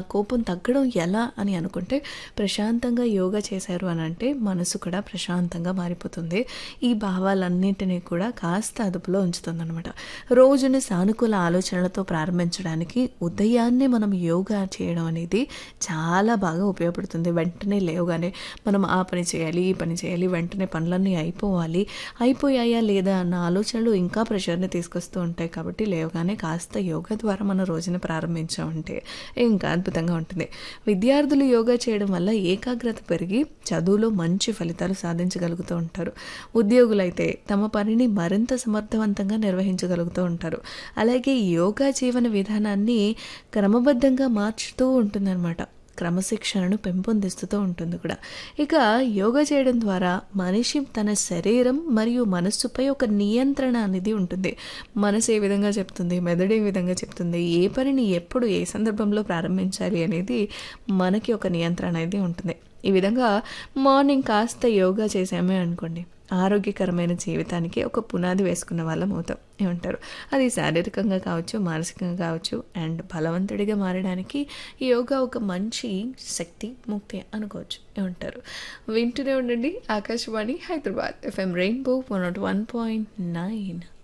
కోపం తగ్గడం ఎలా అని అనుకుంటే ప్రశాంతంగా యోగా చేశారు అని అంటే మనసు కూడా ప్రశాంతంగా మారిపోతుంది ఈ భావాలన్నింటినీ కూడా కాస్త అదుపులో ఉంచుతుందన్నమాట రోజుని సానుకూల ఆలోచనలతో ప్రారంభించడానికి ఉదయాన్నే మనం యోగా చేయడం అనేది చాలా బాగా ఉపయోగపడుతుంది వెంటనే లేవగానే మనం ఆ పని చేయాలి ఈ పని చేయాలి వెంటనే పనులన్నీ అయిపోవాలి అయిపోయాయా లేదా అన్న ఆలోచనలు ఇంకా ప్రెషర్ని తీసుకొస్తూ ఉంటాయి కాబట్టి లేవగానే కాస్త యోగా ద్వారా మన రోజుని ప్రారంభించామంటే ఇంకా అద్భుతంగా ఉంటుంది విద్యార్థులు యోగా చేయడం వల్ల ఏకాగ్రత పెరిగి చదువులో మంచి ఫలితాలు సాధించగలుగుతూ ఉంటారు ఉద్యోగులైతే తమ పనిని మరింత సమర్థవంతంగా నిర్వహించగలుగుతూ ఉంటారు అలాగే యోగా జీవన విధానాన్ని క్రమబద్ధంగా మార్చుతూ ఉంటుందన్నమాట క్రమశిక్షణను పెంపొందిస్తూ ఉంటుంది కూడా ఇక యోగా చేయడం ద్వారా మనిషి తన శరీరం మరియు మనస్సుపై ఒక నియంత్రణ అనేది ఉంటుంది మనసు ఏ విధంగా చెప్తుంది మెదడు ఏ విధంగా చెప్తుంది ఏ పనిని ఎప్పుడు ఏ సందర్భంలో ప్రారంభించాలి అనేది మనకి ఒక నియంత్రణ అనేది ఉంటుంది ఈ విధంగా మార్నింగ్ కాస్త యోగా చేసామే అనుకోండి ఆరోగ్యకరమైన జీవితానికి ఒక పునాది వేసుకున్న వాళ్ళం అవుతాం ఏమంటారు అది శారీరకంగా కావచ్చు మానసికంగా కావచ్చు అండ్ బలవంతుడిగా మారడానికి ఈ యోగా ఒక మంచి శక్తి ముక్తి అనుకోవచ్చు ఏమంటారు వింటూనే ఉండండి Akashvani Hyderabad FM Rainbow one naught one point nine